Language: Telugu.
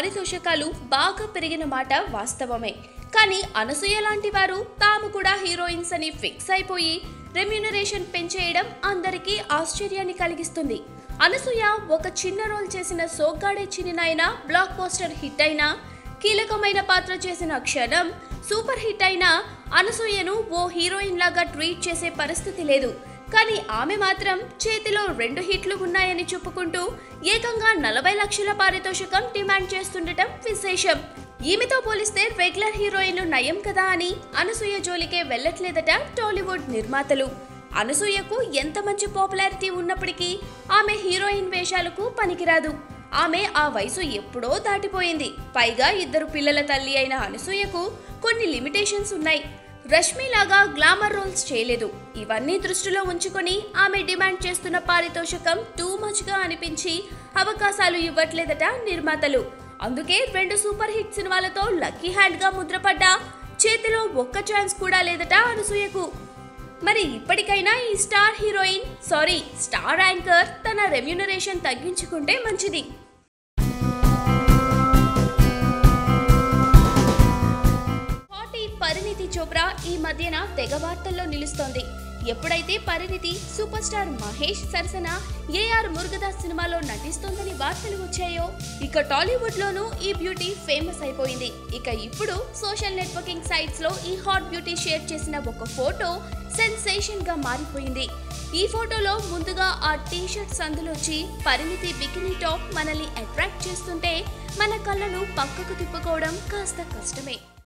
పారితోషికాలు బాగా పెరిగిన మాట వాస్తవమే కానీ అనసూయ లాంటి వారు తాము కూడా హీరోయిన్స్ అని ఫిక్స్ అయిపోయి రెమ్యూనరేషన్ పెంచేయడం అందరికీ ఆశ్చర్యాన్ని కలిగిస్తుంది అనసూయ ఒక చిన్న రోల్ చేసిన Soggade Chinnanayana blockbuster hit అయినా కీలకమైన పాత్ర చేసిన క్షణం సూపర్ హిట్ అయినా అనసూయను ఓ హీరోయిన్ లాగా ట్రీట్ చేసే పరిస్థితి లేదు కానీ ఆమె మాత్రం చేతిలో రెండు హిట్లు ఉన్నాయని చెప్పుకుంటూ ఏకంగా నలభై లక్షల పారితోషికం డిమాండ్ చేస్తుండటం విశేషం ఈమెతో పోలిస్తే రెగ్యులర్ హీరోయిన్లు నయం కదా అని అనసూయ జోలికే వెళ్ళట్లేదట టాలీవుడ్ నిర్మాతలు అనసూయకు ఎంత మంచి పాపులారిటీ ఉన్నప్పటికీ ఆమె హీరోయిన్ వేషాలకు పనికిరాదు ఆమె ఆ వయసు ఎప్పుడో దాటిపోయింది పైగా ఇద్దరు పిల్లల తల్లి అయిన అనసూయకు కొన్ని లిమిటేషన్స్ ఉన్నాయి రష్మిలాగా గ్లామర్ రోల్స్ చేయలేదు ఇవన్నీ దృష్టిలో ఉంచుకొని ఆమె డిమాండ్ చేస్తున్న పారితోషికం టూ మచ్గా అనిపించి అవకాశాలు ఇవ్వట్లేదట నిర్మాతలు అందుకే రెండు సూపర్ హిట్ సినిమాలతో లక్కీ హ్యాండ్గా ముద్రపడ్డా చేతిలో ఒక్క ఛాన్స్ కూడా లేదట అనసూయకు మరి ఇప్పటికైనా ఈ star heroine sorry star anchor తన రెమ్యూనరేషన్ తగ్గించుకుంటే మంచిది హాటీ పరిణితి చోప్రా ఈ మధ్యన తెగ వార్తల్లో నిలుస్తోంది ఎప్పుడైతే పరిణితి సూపర్ స్టార్ మహేష్ సరసన ఏఆర్ మురుగదాస్ సినిమాలో నటిస్తోందని వార్తలు వచ్చాయో ఇక టాలీవుడ్ లోనూ ఈ బ్యూటీ ఫేమస్ అయిపోయింది ఇక ఇప్పుడు సోషల్ నెట్వర్కింగ్ సైట్స్ లో ఈ హాట్ బ్యూటీ షేర్ చేసిన ఒక ఫోటో సెన్సేషన్ గా మారిపోయింది ఈ ఫోటోలో ముందుగా ఆ టీ షర్ట్ సందులొచ్చి పరిణితి బికినీ టాప్ మనల్ని అట్రాక్ట్ చేస్తుంటే మన కళ్ళను పక్కకు తిప్పుకోవడం కాస్త కష్టమే